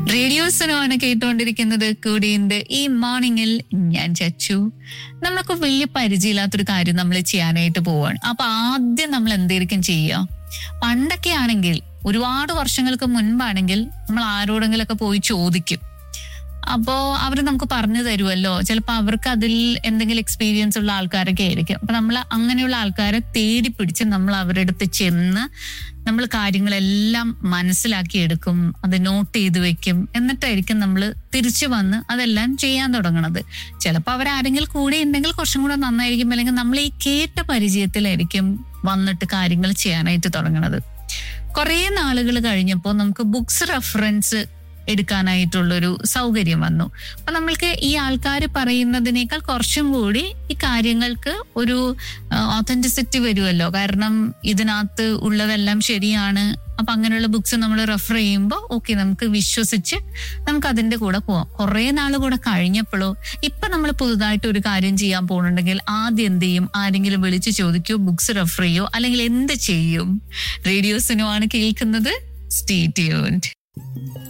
റേഡിയോസിനുമാണ് കേട്ടുകൊണ്ടിരിക്കുന്നത് കൂടിയുണ്ട് ഈ മോർണിംഗിൽ ഞാൻ ചച്ചു നമ്മൾക്ക് വലിയ പരിചയമില്ലാത്തൊരു കാര്യം നമ്മൾ ചെയ്യാനായിട്ട് പോവാണ് അപ്പൊ ആദ്യം നമ്മൾ എന്തായിരിക്കും ചെയ്യുക പണ്ടൊക്കെ ആണെങ്കിൽ ഒരുപാട് വർഷങ്ങൾക്ക് മുൻപാണെങ്കിൽ നമ്മൾ ആരോടെങ്കിലൊക്കെ പോയി ചോദിക്കും അപ്പോ അവർ നമുക്ക് പറഞ്ഞു തരുമല്ലോ ചിലപ്പോൾ അവർക്ക് അതിൽ എന്തെങ്കിലും എക്സ്പീരിയൻസ് ഉള്ള ആൾക്കാരൊക്കെ ആയിരിക്കും അപ്പൊ നമ്മൾ അങ്ങനെയുള്ള ആൾക്കാരെ തേടി പിടിച്ച് നമ്മൾ അവരുടെ അടുത്ത് ചെന്ന് നമ്മൾ കാര്യങ്ങളെല്ലാം മനസ്സിലാക്കി എടുക്കും അത് നോട്ട് ചെയ്ത് വെക്കും എന്നിട്ടായിരിക്കും നമ്മൾ തിരിച്ചു വന്ന് അതെല്ലാം ചെയ്യാൻ തുടങ്ങണത് ചിലപ്പോൾ അവരാരെങ്കിലും കൂടെ ഉണ്ടെങ്കിൽ കുറച്ചും കൂടെ നന്നായിരിക്കും അല്ലെങ്കിൽ നമ്മൾ ഈ കേട്ട പരിചയത്തിലായിരിക്കും വന്നിട്ട് കാര്യങ്ങൾ ചെയ്യാനായിട്ട് തുടങ്ങണത് കുറേ നാളുകൾ കഴിഞ്ഞപ്പോൾ നമുക്ക് ബുക്സ് റെഫറൻസ് എടുക്കാനായിട്ടുള്ളൊരു സൗകര്യം വന്നു അപ്പൊ നമ്മൾക്ക് ഈ ആൾക്കാർ പറയുന്നതിനേക്കാൾ കുറച്ചും കൂടി ഈ കാര്യങ്ങൾക്ക് ഒരു ഓത്തന്റിസിറ്റി വരുമല്ലോ കാരണം ഇതിനകത്ത് ഉള്ളതെല്ലാം ശരിയാണ് അപ്പൊ അങ്ങനെയുള്ള ബുക്സ് നമ്മൾ റെഫർ ചെയ്യുമ്പോൾ ഓക്കെ നമുക്ക് വിശ്വസിച്ച് നമുക്ക് അതിന്റെ കൂടെ പോവാം കുറെ നാൾ കൂടെ കഴിഞ്ഞപ്പോഴോ ഇപ്പൊ നമ്മൾ പുതുതായിട്ട് ഒരു കാര്യം ചെയ്യാൻ പോകുന്നുണ്ടെങ്കിൽ ആദ്യം എന്ത് ചെയ്യും ആരെങ്കിലും വിളിച്ച് ചോദിക്കോ ബുക്സ് റെഫർ ചെയ്യോ അല്ലെങ്കിൽ എന്ത് ചെയ്യും റേഡിയോസിനുമാണ് കേൾക്കുന്നത് സ്റ്റേ ട്യൂൺഡ്